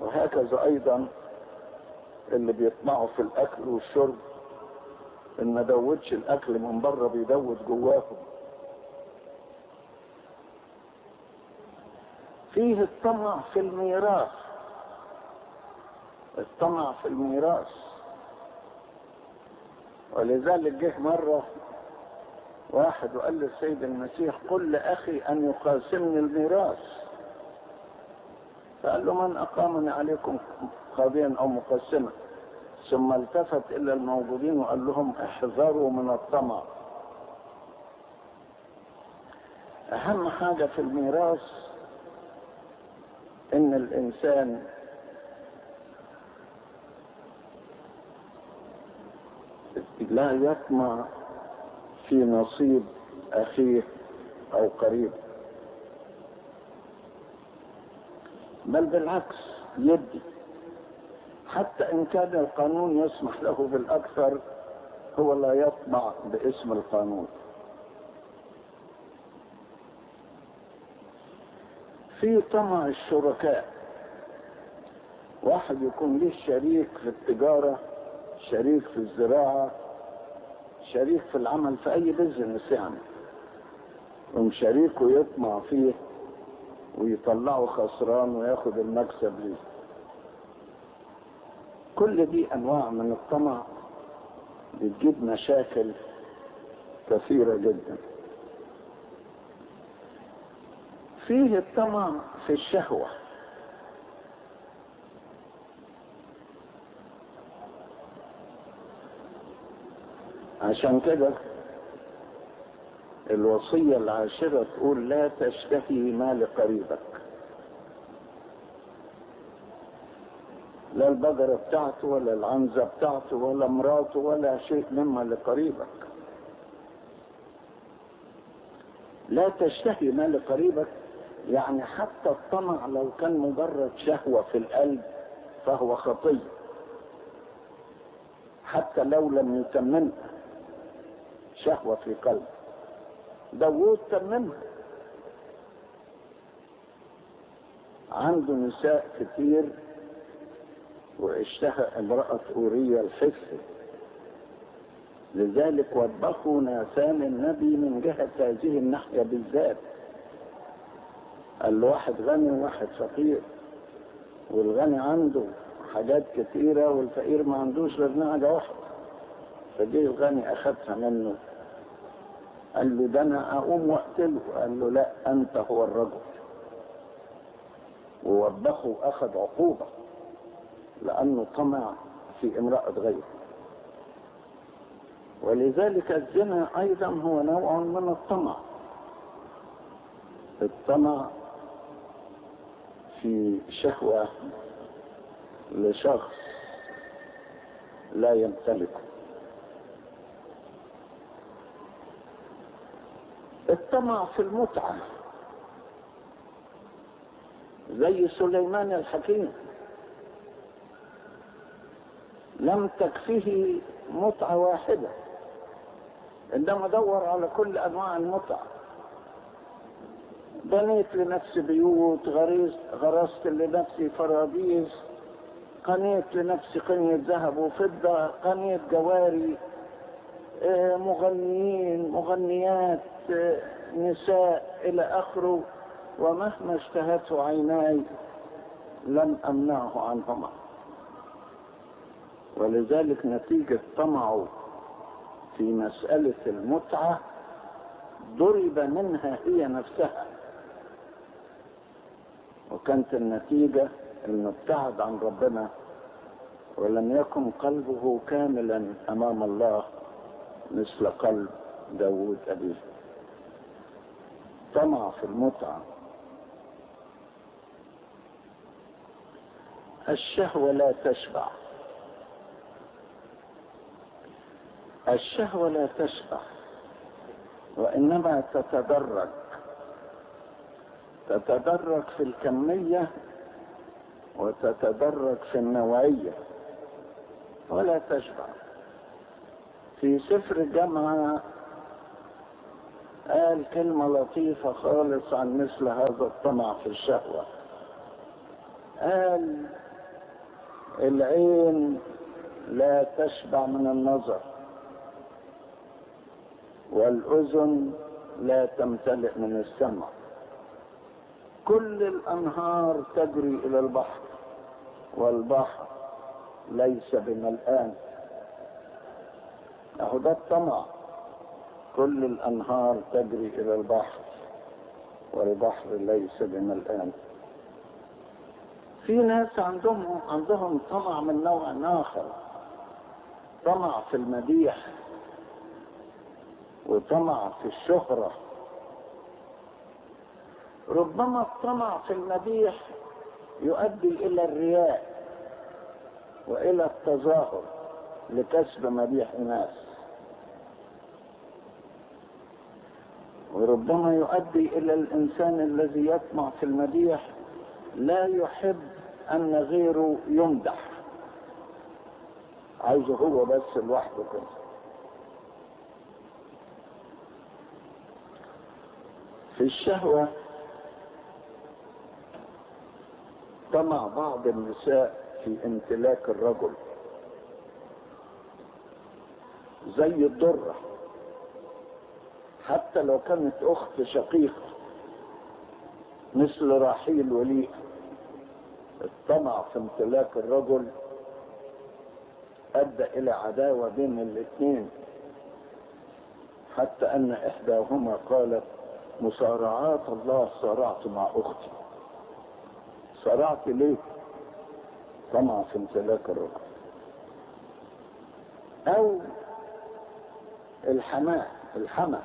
وهكذا ايضا اللي بيطمعوا في الاكل والشرب ان ما دوتش الاكل من بره بيدوت جواهم فيه الطمع في الميراث الطمع في الميراث ولذلك جه مرة واحد وقال للسيد المسيح قل لأخي أن يقاسمني الميراث فقال له من أقامني عليكم قاضيا أو مقسما ثم التفت إلى الموجودين وقال لهم احذروا من الطمع أهم حاجة في الميراث إن الإنسان لا يطمع في نصيب أخيه أو قريب بل بالعكس يدي حتى إن كان القانون يسمح له بالأكثر هو لا يطمع باسم القانون في طمع الشركاء واحد يكون له شريك في التجارة شريك في الزراعة شريك في العمل في أي بزنس يعني يقوم شريكه يطمع فيه ويطلعه خسران وياخد المكسب ليه كل دي أنواع من الطمع بتجيب مشاكل كثيرة جدا فيه الطمع في الشهوة عشان كده الوصية العاشرة تقول لا تشتهي مال قريبك لا البقرة بتاعته ولا العنزة بتاعته ولا مراته ولا شيء مما لقريبك لا تشتهي مال قريبك يعني حتى الطمع لو كان مجرد شهوة في القلب فهو خطية حتى لو لم يتممها شهوة في قلب داوود تممها عنده نساء كتير واشتهى امرأة أورية الحفظ لذلك وبخوا ناسان النبي من جهة هذه الناحية بالذات قال له واحد غني وواحد فقير والغني عنده حاجات كتيرة والفقير ما عندوش غير نعجة واحدة فجه الغني أخذها منه قال له ده أنا أقوم وأقتله قال له لا أنت هو الرجل ووبخه أخذ عقوبة لأنه طمع في امرأة غيره ولذلك الزنا أيضا هو نوع من الطمع الطمع في شهوة لشخص لا يمتلكه الطمع في المتعة زي سليمان الحكيم لم تكفيه متعة واحدة إنما دور على كل أنواع المتعة بنيت لنفسي بيوت غريز غرست لنفسي فراديس قنيت لنفسي قنية ذهب وفضة قنية جواري آه، مغنيين مغنيات آه، نساء إلى آخره ومهما اشتهته عيناي لم أمنعه عنهما ولذلك نتيجة طمعه في مسألة المتعة ضرب منها هي نفسها وكانت النتيجة انه ابتعد عن ربنا ولم يكن قلبه كاملا امام الله مثل قلب داود ابيه طمع في المتعة الشهوة لا تشبع الشهوة لا تشبع وإنما تتدرج تتدرج في الكمية وتتدرج في النوعية ولا تشبع في سفر الجامعة قال كلمة لطيفة خالص عن مثل هذا الطمع في الشهوة قال العين لا تشبع من النظر والأذن لا تمتلئ من السمع كل الأنهار تجري إلى البحر والبحر ليس بملآن أهو ده الطمع كل الأنهار تجري إلى البحر والبحر ليس بملآن في ناس عندهم عندهم طمع من نوع آخر طمع في المديح وطمع في الشهرة ربما الطمع في المديح يؤدي إلى الرياء وإلى التظاهر لكسب مديح الناس وربما يؤدي إلى الإنسان الذي يطمع في المديح لا يحب أن غيره يمدح عايزه هو بس لوحده كده في الشهوة طمع بعض النساء في امتلاك الرجل زي الضرة حتى لو كانت أخت شقيقة مثل راحيل وليئة الطمع في امتلاك الرجل أدى إلى عداوة بين الاثنين حتى أن إحداهما قالت مصارعات الله صارعت مع أختي صارعت ليه؟ طمع في امتلاك الرجل أو الحماة الحمى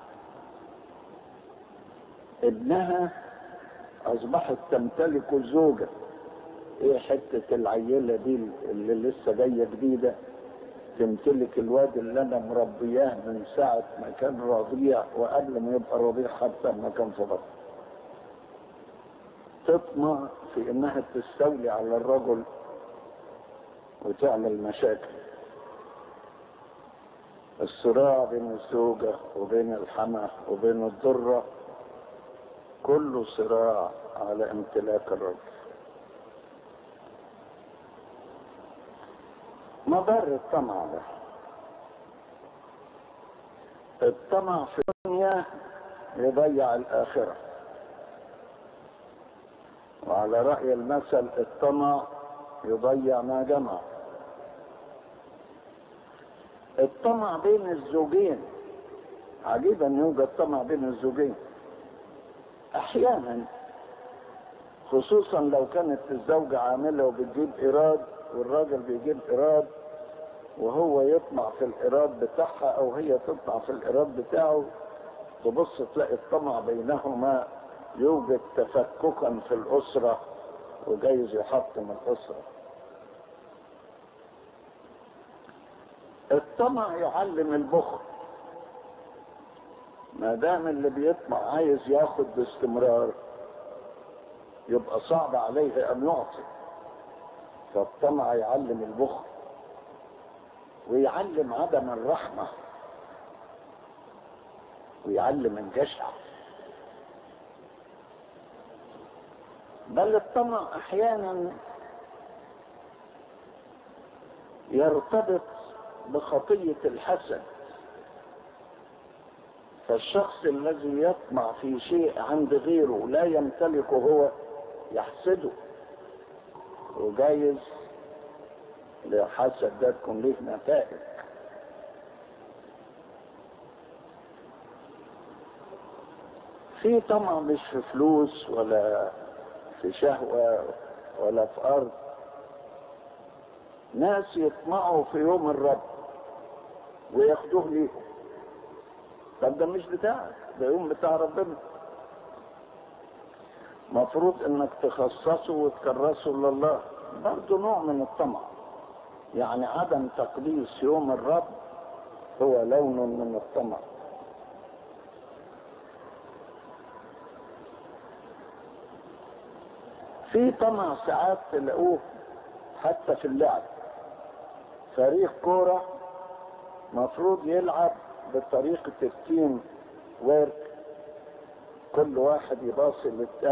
ابنها أصبحت تمتلك الزوجة ايه حتة العيلة دي اللي لسه جاية جديدة تمتلك الواد اللي انا مربياه من ساعة ما كان رضيع وقبل ما يبقى رضيع حتى ما كان في بطن تطمع في انها تستولي على الرجل وتعمل مشاكل الصراع بين الزوجة وبين الحمى وبين الضرة كله صراع على امتلاك الرجل مضر الطمع ده الطمع في الدنيا يضيع الآخرة وعلى رأي المثل الطمع يضيع ما جمع الطمع بين الزوجين عجيب ان يوجد طمع بين الزوجين احيانا خصوصا لو كانت الزوجة عاملة وبتجيب ايراد والراجل بيجيب ايراد وهو يطمع في الايراد بتاعها او هي تطمع في الايراد بتاعه تبص تلاقي الطمع بينهما يوجد تفككا في الاسرة وجايز يحطم الاسرة الطمع يعلم البخل ما دام اللي بيطمع عايز ياخد باستمرار يبقى صعب عليه ان يعطي فالطمع يعلم البخل ويعلم عدم الرحمة ويعلم الجشع بل الطمع احيانا يرتبط بخطية الحسد فالشخص الذي يطمع في شيء عند غيره لا يمتلكه هو يحسده وجايز لحسد ده تكون ليه نتائج في طمع مش في فلوس ولا في شهوة ولا في أرض ناس يطمعوا في يوم الرب وياخدوه ليهم طب ده مش بتاعك ده يوم بتاع ربنا مفروض انك تخصصه وتكرسه لله برضه نوع من الطمع يعني عدم تقديس يوم الرب هو لون من الطمع في طمع ساعات تلاقوه حتى في اللعب فريق كورة مفروض يلعب بطريقة التيم ويرك كل واحد يباصي للتاني